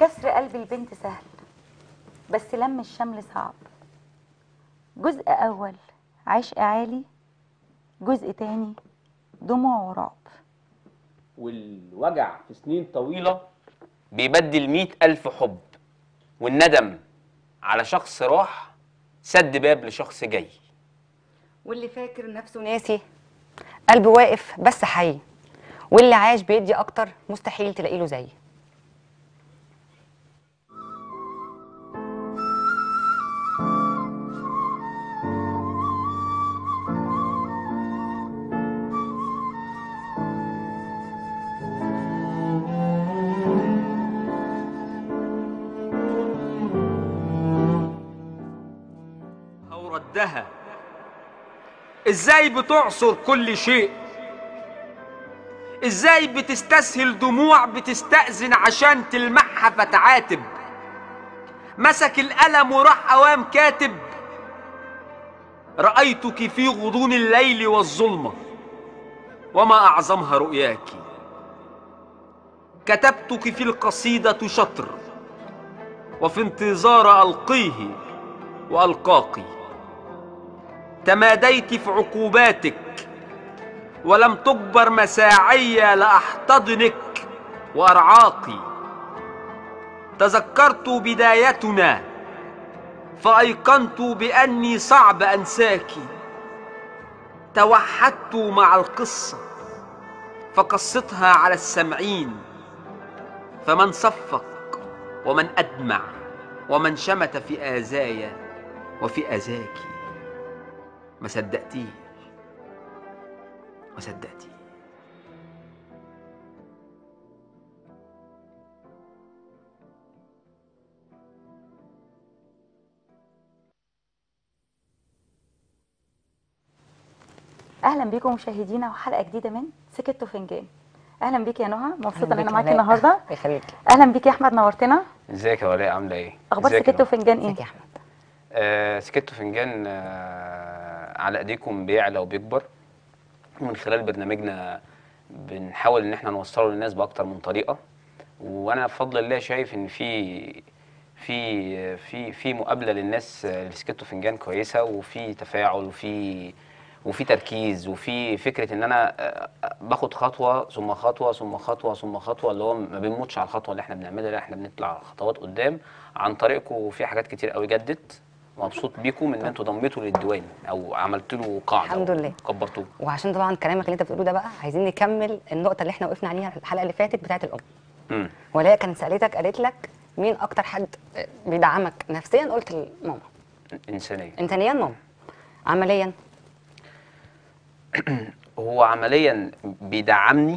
كسر قلب البنت سهل بس لم الشمل صعب جزء أول عشق عالي جزء تاني دموع ورعب والوجع في سنين طويلة بيبدل مئة ألف حب والندم على شخص راح سد باب لشخص جاي واللي فاكر نفسه ناسي قلبه واقف بس حي واللي عاش بيدي اكتر مستحيل تلاقي له زي أو ردها ازاي بتعصر كل شيء ازاي بتستسهل دموع بتستأذن عشان تلمعها فتعاتب مسك القلم وراح اوام كاتب رأيتك في غضون الليل والظلمة وما أعظمها رؤياك كتبتك في القصيدة شطر وفي انتظار ألقيه وألقاك تماديت في عقوباتك ولم تجبر مساعي لأحتضنك وأرعاقي تذكرت بدايتنا فأيقنت بأني صعب أنساك توحدت مع القصة فقصتها على السمعين فمن صفق ومن أدمع ومن شمت في آذايا وفي أذاك ما صدقتيه ما صدقتيه اهلا بيكم مشاهدينا وحلقه جديده من سكت وفنجان اهلا بيك يا نهى مبسوطه ان بيك انا يا معاكي ولاء. النهارده يخليك اهلا بيك يا احمد نورتنا ازيك يا ولاء عامله ايه اخبار ازيك يا سكت نهى؟ وفنجان ايه ازيك يا احمد آه سكت وفنجان آه على ايديكم بيعلى وبيكبر ومن خلال برنامجنا بنحاول ان احنا نوصله للناس باكتر من طريقه وانا بفضل الله شايف ان في في في في مقابله للناس آه، لسكت وفنجان كويسه وفي تفاعل وفي وفي تركيز وفي فكره ان انا آه، باخد خطوه ثم خطوه ثم خطوه ثم خطوه اللي هو ما بنموتش على الخطوه اللي احنا بنعملها لا احنا بنطلع خطوات قدام عن طريقكم في حاجات كتير قوي جدت مبسوط بيكم ان انتوا ضميتوا للديوان او عملت له قاعده الحمد أو لله. كبرتوه وعشان طبعا كلامك اللي انت بتقوله ده بقى عايزين نكمل النقطه اللي احنا وقفنا عليها الحلقه اللي فاتت بتاعه الام امم ولاء كانت سالتك قالت لك مين اكتر حد بيدعمك نفسيا قلت لماما انسانيه انسانيا ماما عمليا هو عمليا بيدعمني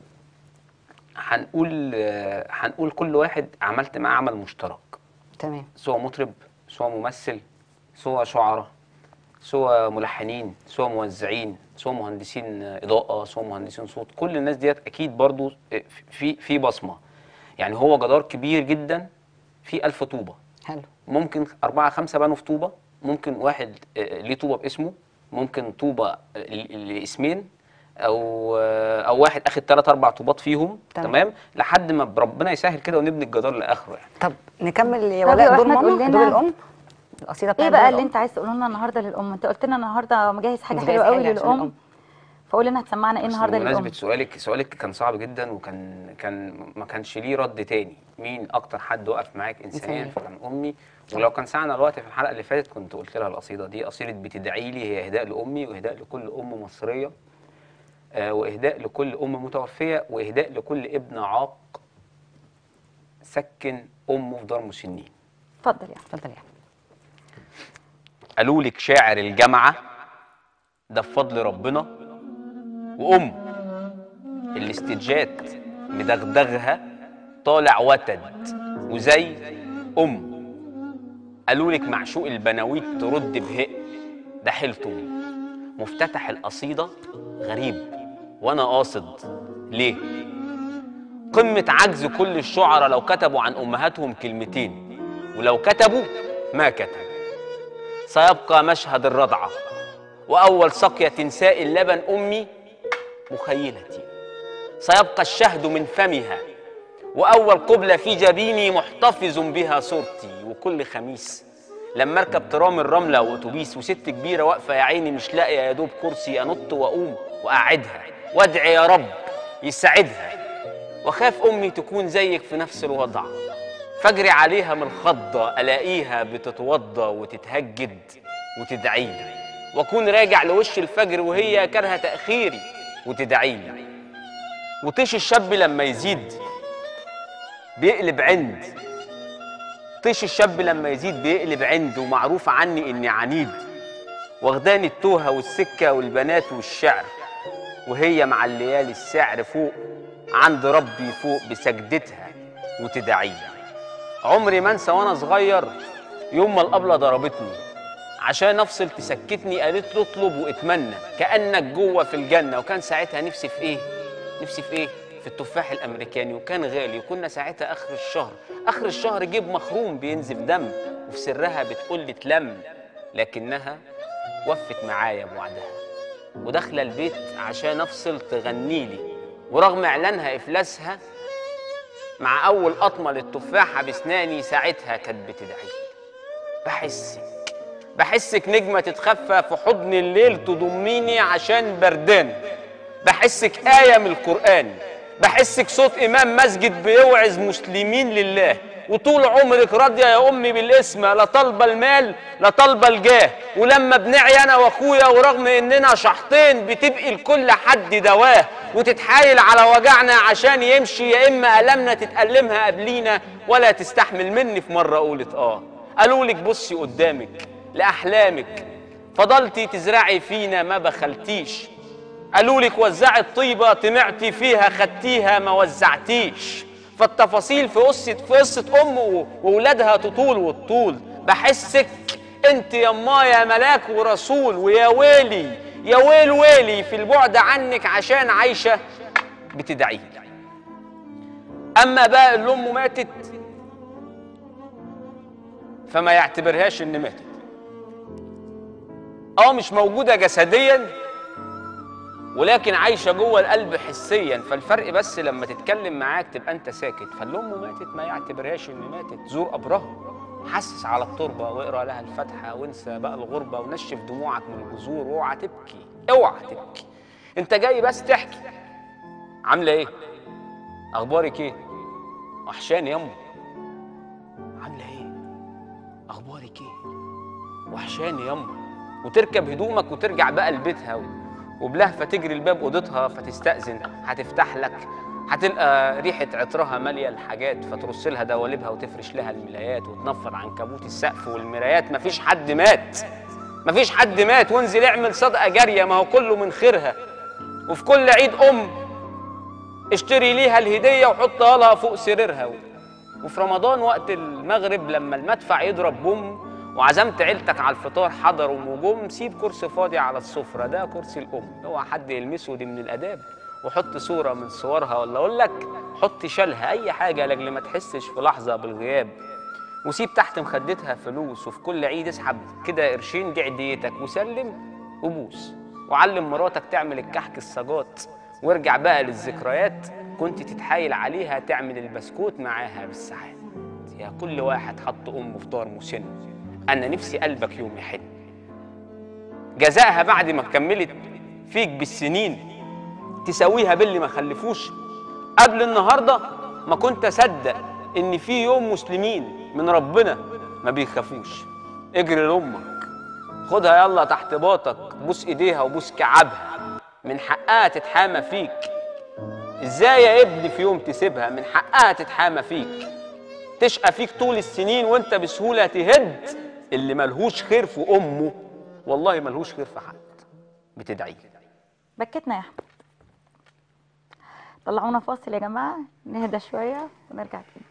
هنقول آه، هنقول كل واحد عملت معاه عمل مشترك تمام سواء مطرب سواء ممثل سواء شعراء سواء ملحنين سواء موزعين سواء مهندسين اضاءه سواء مهندسين صوت كل الناس ديت اكيد برضو في في بصمه يعني هو جدار كبير جدا في ألف طوبه حلو ممكن أربعة خمسة بنوا في طوبة ممكن واحد آه، ليه طوبة باسمه ممكن طوبة آه، ل- لاسمين أو آه، أو واحد أخد ثلاث أربع طوبات فيهم تمام. تمام لحد ما ربنا يسهل كده ونبني الجدار لآخره يعني طب نكمل يا طب ولاء يا دور أحمد قول ماما لنا دور الام القصيده بتاعت ايه دور بقى اللي الأم. انت عايز تقوله لنا النهارده للام انت قلت لنا النهارده مجهز حاجه مجهز حلوه قوي حاجة عشان للام الأم. فقول لنا هتسمعنا ايه بس النهارده بمناسبة للام سؤالك سؤالك كان صعب جدا وكان كان ما كانش ليه رد تاني مين أكتر حد وقف معاك إنسانيا إنسانيا. فكان أمي ولو كان سعنا الوقت في الحلقة اللي فاتت كنت قلت لها القصيدة دي قصيدة بتدعي لي هي إهداء لأمي وإهداء لكل أم مصرية آه، وإهداء لكل أم متوفية وإهداء لكل ابن عاق سكن أمه في دار مسنين اتفضل يا اتفضل يا احمد قالوا لك شاعر الجامعة ده بفضل ربنا وأم الاستجات مدغدغها طالع وتد وزي أم قالوا لك معشوق البناويت ترد بهق ده حيلته مفتتح القصيدة غريب وأنا قاصد ليه؟ قمة عجز كل الشعراء لو كتبوا عن أمهاتهم كلمتين ولو كتبوا ما كتبوا سيبقى مشهد الرضعة وأول سقية سائل لبن أمي مخيلتي سيبقى الشهد من فمها وأول قبلة في جبيني محتفظ بها صورتي وكل خميس لما اركب ترام الرملة أو أتوبيس وست كبيرة واقفة يا عيني مش لاقية يا دوب كرسي أنط وأقوم وأقعدها وأدعي يا رب يساعدها وأخاف أمي تكون زيك في نفس الوضع فاجري عليها من الخضة ألاقيها بتتوضى وتتهجد وتدعيلي وأكون راجع لوش الفجر وهي كارهة تأخيري وتدعيلي وطيش الشاب لما يزيد بيقلب عند طيش الشاب لما يزيد بيقلب عند ومعروف عني إني عنيد واخداني التوهة والسكة والبنات والشعر وهي مع الليالي السعر فوق عند ربي فوق بسجدتها وتدعيلي عمري ما انسى وانا صغير يوم ما الابله ضربتني عشان افصل تسكتني قالت له اطلب واتمنى كانك جوه في الجنه وكان ساعتها نفسي في ايه نفسي في ايه في التفاح الامريكاني وكان غالي وكنا ساعتها اخر الشهر اخر الشهر جيب مخروم بينزف دم وفي سرها بتقول لي اتلم لكنها وفت معايا بوعدها وداخله البيت عشان افصل تغني لي ورغم اعلانها افلاسها مع اول قطمه للتفاحه باسناني ساعتها كانت بتدعي بحسك بحسك نجمه تتخفى في حضن الليل تضميني عشان بردان بحسك ايه من القران بحسك صوت امام مسجد بيوعظ مسلمين لله وطول عمرك راضيه يا امي بالاسم لا طالبه المال لا طالبه الجاه ولما بنعي انا واخويا ورغم اننا شحطين بتبقي لكل حد دواه وتتحايل على وجعنا عشان يمشي يا اما المنا تتألمها قبلينا ولا تستحمل مني في مره قولت اه قالوا لك بصي قدامك لاحلامك فضلتي تزرعي فينا ما بخلتيش قالوا لك وزعي الطيبه طمعتي فيها خدتيها ما وزعتيش فالتفاصيل في قصه في قصه ام و- وولادها تطول والطول بحسك انت يما يا ملاك ورسول ويا ويلي يا ويل ويلي في البعد عنك عشان عايشه بتدعي اما بقى اللي امه ماتت فما يعتبرهاش ان ماتت اه مش موجوده جسديا ولكن عايشه جوه القلب حسيا فالفرق بس لما تتكلم معاك تبقى انت ساكت فاللي امه ماتت ما يعتبرهاش ان ماتت زور قبرها حسس على التربه واقرا لها الفاتحه وانسى بقى الغربه ونشف دموعك من الجذور واوعى تبكي اوعى تبكي انت جاي بس تحكي عامله ايه اخبارك ايه وحشاني يما عامله ايه اخبارك ايه وحشاني يما وتركب هدومك وترجع بقى لبيتها و- وبلهفه تجري الباب اوضتها فتستأذن هتفتح لك هتلقى ريحة عطرها مالية الحاجات فترص لها دواليبها وتفرش لها الملايات وتنفض عنكبوت السقف والمرايات مفيش حد مات مفيش حد مات وانزل اعمل صدقة جارية ما هو كله من خيرها وفي كل عيد أم اشتري ليها الهدية وحطها لها فوق سريرها وفي رمضان وقت المغرب لما المدفع يضرب بوم وعزمت عيلتك على الفطار حضروا وجم سيب كرسي فاضي على السفرة ده كرسي الأم اوعى حد يلمسه دي من الآداب وحط صورة من صورها ولا أقول لك حط شالها أي حاجة لأجل ما تحسش في لحظة بالغياب وسيب تحت مخدتها فلوس وفي كل عيد اسحب كده قرشين دي عديتك وسلم وبوس وعلم مراتك تعمل الكحك السجات وارجع بقى للذكريات كنت تتحايل عليها تعمل البسكوت معاها بالساعات يا كل واحد حط امه في دار مسن انا نفسي قلبك يوم يحن جزائها بعد ما كملت فيك بالسنين تساويها باللي ما خلفوش قبل النهارده ما كنت اصدق ان في يوم مسلمين من ربنا ما بيخافوش اجري لامك خدها يلا تحت باطك بوس ايديها وبوس كعبها من حقها تتحامى فيك ازاي يا ابني في يوم تسيبها من حقها تتحامى فيك تشقى فيك طول السنين وانت بسهوله تهد اللي ملهوش خير في امه والله ملهوش خير في حد بتدعي بكتنا يا احمد طلعونا فاصل يا جماعه نهدى شويه ونرجع تاني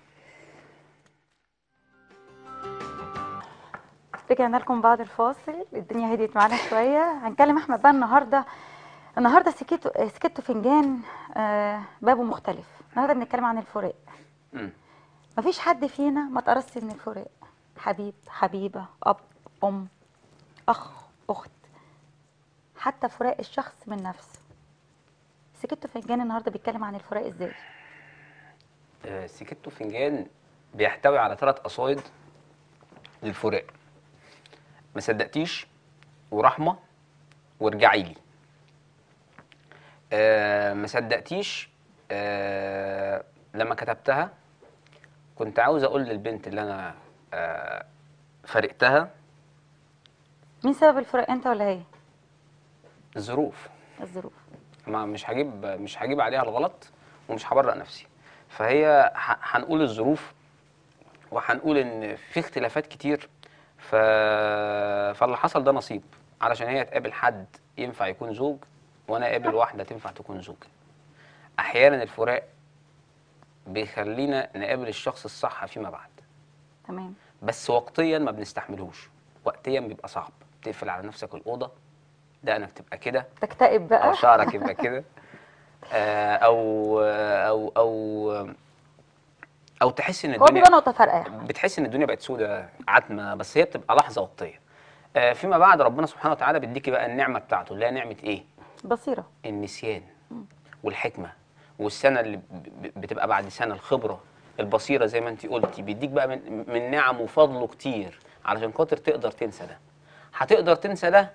رجعنا لكم بعد الفاصل الدنيا هديت معانا شويه هنكلم احمد بقى النهارده النهارده سكته سكته فنجان آه بابه مختلف النهارده بنتكلم عن الفراق مم. مفيش حد فينا ما تقرصش من الفراق حبيب حبيبه اب ام اخ اخت حتى فراق الشخص من نفسه سكته فنجان النهارده بيتكلم عن الفراق ازاي آه، سكتو فنجان بيحتوي على ثلاث قصايد للفراق ما صدقتيش ورحمه وارجعي لي آه، ما صدقتيش آه، لما كتبتها كنت عاوز اقول للبنت اللي انا آه، فرقتها مين سبب الفراق انت ولا هي الظروف الظروف ما مش هجيب مش هجيب عليها الغلط ومش هبرأ نفسي فهي ح- هنقول الظروف وهنقول ان في اختلافات كتير ف... فاللي حصل ده نصيب علشان هي تقابل حد ينفع يكون زوج وانا اقابل واحده تنفع تكون زوجة احيانا الفراق بيخلينا نقابل الشخص الصح فيما بعد تمام بس وقتيا ما بنستحملهوش وقتيا بيبقى صعب تقفل على نفسك الاوضه دقنك تبقى كده تكتئب بقى او شعرك يبقى كده آه، او او او او تحس ان هو بيبقى الدنيا نقطه فارقه يعني. بتحس ان الدنيا بقت سودة عتمه بس هي بتبقى لحظه وقتيه آه، فيما بعد ربنا سبحانه وتعالى بيديكي بقى النعمه بتاعته اللي هي نعمه ايه بصيره النسيان والحكمه والسنه اللي ب- ب- بتبقى بعد سنه الخبره البصيره زي ما انت قلتي بيديك بقى من, من نعم وفضله كتير علشان خاطر تقدر تنسى ده هتقدر تنسى ده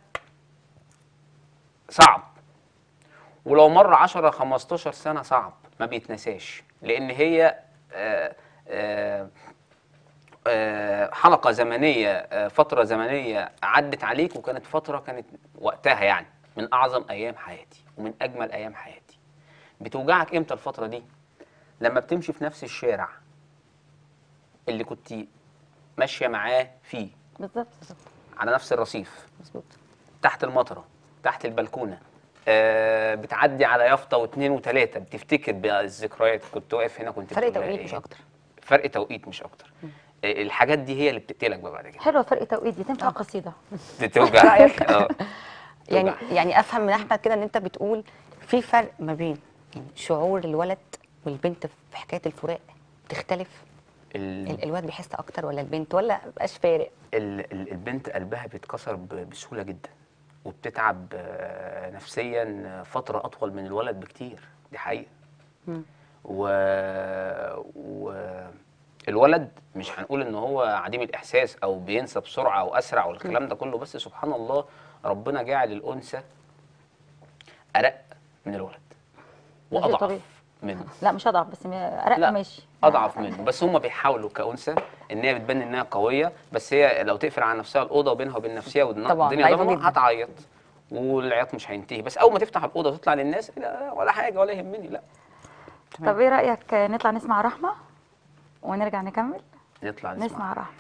صعب ولو مر 10 15 سنه صعب ما بيتنساش لان هي آه، آه، آه، حلقه زمنيه آه، فتره زمنيه عدت عليك وكانت فتره كانت وقتها يعني من اعظم ايام حياتي ومن اجمل ايام حياتي بتوجعك امتى الفتره دي لما بتمشي في نفس الشارع اللي كنت ماشيه معاه فيه بالظبط بالظبط على نفس الرصيف مظبوط تحت المطره تحت البلكونه آه بتعدي على يافطه واثنين وثلاثه بتفتكر بقى الذكريات كنت واقف هنا كنت فرق بتقول توقيت إيه؟ مش اكتر فرق توقيت مش اكتر آه الحاجات دي هي اللي بتقتلك بقى بعد كده حلوه فرق توقيت دي تنفع قصيده بتوجع رأيك؟ اه يعني توجع. يعني افهم من احمد كده ان انت بتقول في فرق ما بين يعني شعور الولد والبنت في حكايه الفراق بتختلف ال- ال- الولد بيحس اكتر ولا البنت ولا مبقاش فارق ال- ال- البنت قلبها بيتكسر ب- بسهوله جدا وبتتعب آه، نفسيا فتره اطول من الولد بكتير دي حقيقه مم. و... و... الولد مش هنقول ان هو عديم الاحساس او بينسى بسرعه او اسرع والكلام ده كله بس سبحان الله ربنا جعل الانثى ارق من الولد ده شيء طبيعي. واضعف منه لا مش اضعف بس م- ارق لا ماشي اضعف منه بس هم بيحاولوا كانثى ان هي بتبان انها قويه بس هي لو تقفل على نفسها الاوضه وبينها وبين نفسها والدنيا طبعاً، الدنيا ضعيفة ضلمه جداً. هتعيط والعياط مش هينتهي بس اول ما تفتح الاوضه وتطلع للناس لا ولا حاجه ولا يهمني لا طب ايه رايك نطلع نسمع رحمه ونرجع نكمل نطلع نسمع, نسمع رحمه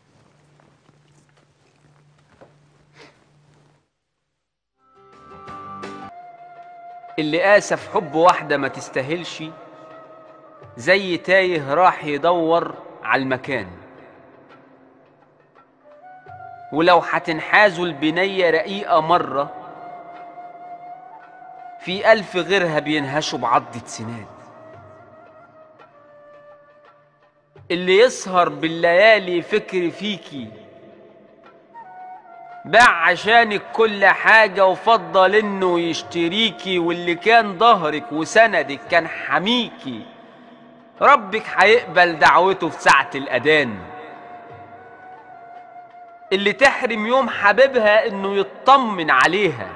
اللي قاسى في حب واحدة ما تستاهلش زي تايه راح يدور على المكان ولو هتنحازوا البنية رقيقة مرة في ألف غيرها بينهشوا بعضة سنان اللي يسهر بالليالي فكر فيكي باع عشانك كل حاجة وفضل انه يشتريكي واللي كان ظهرك وسندك كان حميكي ربك هيقبل دعوته في ساعة الأذان اللي تحرم يوم حبيبها انه يطمن عليها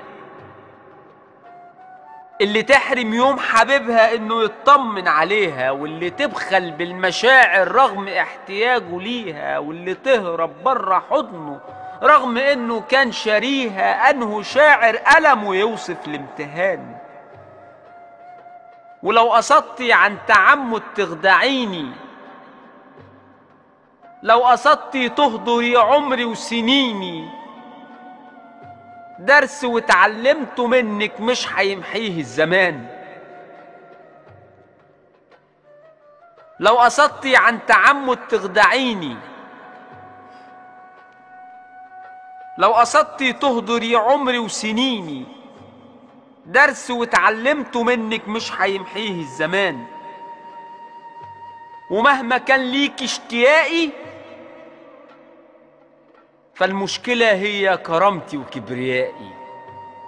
اللي تحرم يوم حبيبها انه يطمن عليها واللي تبخل بالمشاعر رغم احتياجه ليها واللي تهرب بره حضنه رغم انه كان شاريها انه شاعر ألمه يوصف الامتهان ولو قصدتي عن تعمد تخدعيني لو قصدتي تهدري عمري وسنيني درس واتعلمته منك مش هيمحيه الزمان لو قصدتي عن تعمد تخدعيني لو قصدتي تهدري عمري وسنيني درس واتعلمته منك مش هيمحيه الزمان ومهما كان ليك اشتياقي فالمشكلة هي كرامتي وكبريائي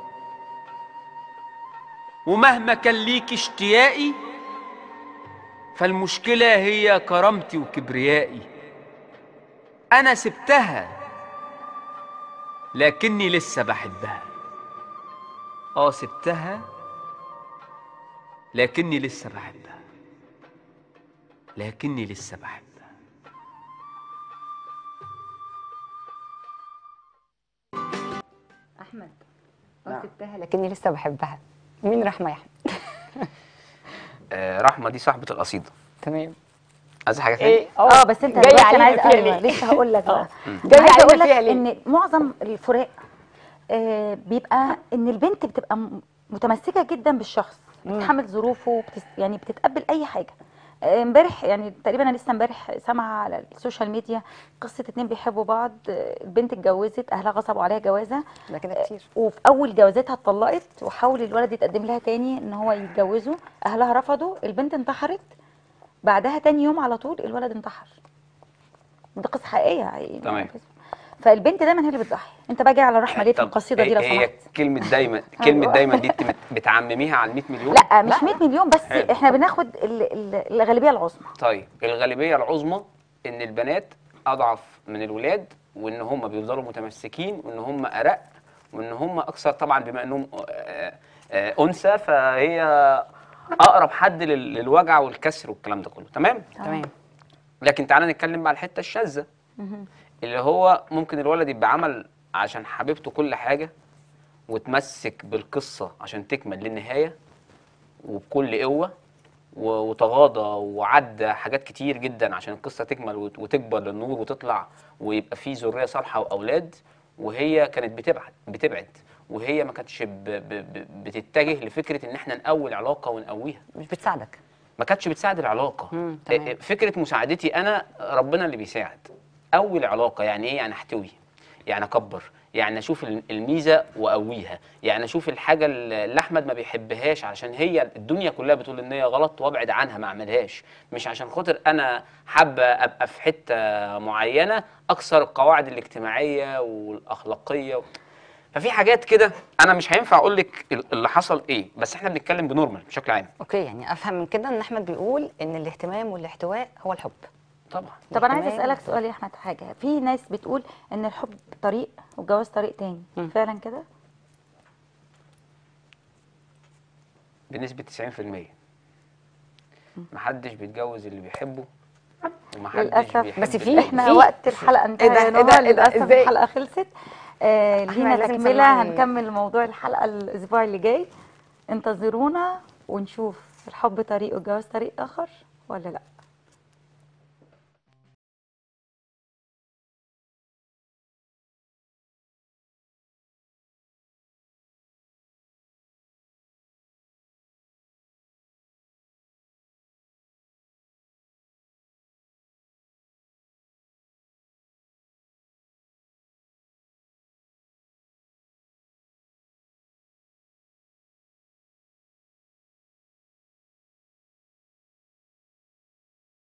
ومهما كان ليك اشتياقي فالمشكلة هي كرامتي وكبريائي أنا سبتها لكني لسه بحبها آه سبتها لكني لسه بحبها لكني لسه بحبها احمد اه سبتها لكني لسه بحبها مين رحمه يا احمد آه رحمه دي صاحبه القصيده تمام عايز حاجه تاني ايه اه بس انت جاي دلوقتي انا علينا عايز فيها ايوه ليه؟ لسه هقول لك بقى جاي عايزه علينا اقول لك فيها ليه؟ ان معظم الفراق آه بيبقى ان البنت بتبقى م- متمسكه جدا بالشخص بتتحمل ظروفه بتس يعني بتتقبل اي حاجه آه، امبارح يعني تقريبا انا لسه امبارح سامعه على السوشيال ميديا قصه اتنين بيحبوا بعض آه، البنت اتجوزت اهلها غصبوا عليها جوازها ده كده كتير وفي اول جوازتها اتطلقت وحاول الولد يتقدم لها تاني ان هو يتجوزوا اهلها رفضوا البنت انتحرت بعدها تاني يوم على طول الولد انتحر دي قصه حقيقيه يعني تمام. فالبنت دايما هي اللي بتضحي انت بقى جاي على الرحمه ليه في طب القصيده دي لو هي- هي سمحت كلمه دايما كلمه أيوة. دايما دي انت بت- بتعمميها على ال 100 مليون لا مش 100 مليون بس حلو. احنا بناخد ال- ال- الغالبيه العظمى طيب الغالبيه العظمى ان البنات اضعف من الولاد وان هم بيفضلوا متمسكين وان هم ارق وان هم اكثر طبعا بما انهم آه، آه، انثى فهي اقرب حد لل- للوجع والكسر والكلام ده كله تمام تمام لكن تعالى نتكلم على الحته الشاذه اللي هو ممكن الولد يبقى عمل عشان حبيبته كل حاجه وتمسك بالقصه عشان تكمل للنهايه وبكل قوه و- وتغاضى وعدى حاجات كتير جدا عشان القصه تكمل وت- وتكبر للنور وتطلع ويبقى في ذريه صالحه واولاد وهي كانت بتبعد بتبعد وهي ما كانتش ب- ب- ب- بتتجه لفكره ان احنا نقوي العلاقه ونقويها مش بتساعدك ما كانتش بتساعد العلاقه مم، تمام. إيه- فكره مساعدتي انا ربنا اللي بيساعد اول العلاقه يعني ايه يعني احتوي يعني اكبر يعني اشوف ال- الميزه واقويها يعني اشوف الحاجه اللي احمد ما بيحبهاش عشان هي الدنيا كلها بتقول ان هي غلط وابعد عنها ما اعملهاش مش عشان خاطر انا حابه ابقى في حته معينه اكسر القواعد الاجتماعيه والاخلاقيه ففي حاجات كده انا مش هينفع اقول لك اللي حصل ايه بس احنا بنتكلم بنورمال بشكل عام اوكي يعني افهم من كده ان احمد بيقول ان الاهتمام والاحتواء هو الحب طبعا طب انا عايزه الاهتمام. اسالك سؤال يا احمد حاجه في ناس بتقول ان الحب طريق والجواز طريق تاني مم. فعلا كده بنسبة 90% محدش بيتجوز اللي بيحبه ومحدش للاسف بيحب بس اللي في- احنا في- وقت الحلقه انتهى إيه ده- يا إيه ده- نهى، إيه ده؟ للاسف إزاي؟ الحلقه خلصت آه أحمد لينا لازم تكمله تسمعني. هنكمل موضوع الحلقه الاسبوع اللي جاي انتظرونا ونشوف الحب طريق والجواز طريق اخر ولا لا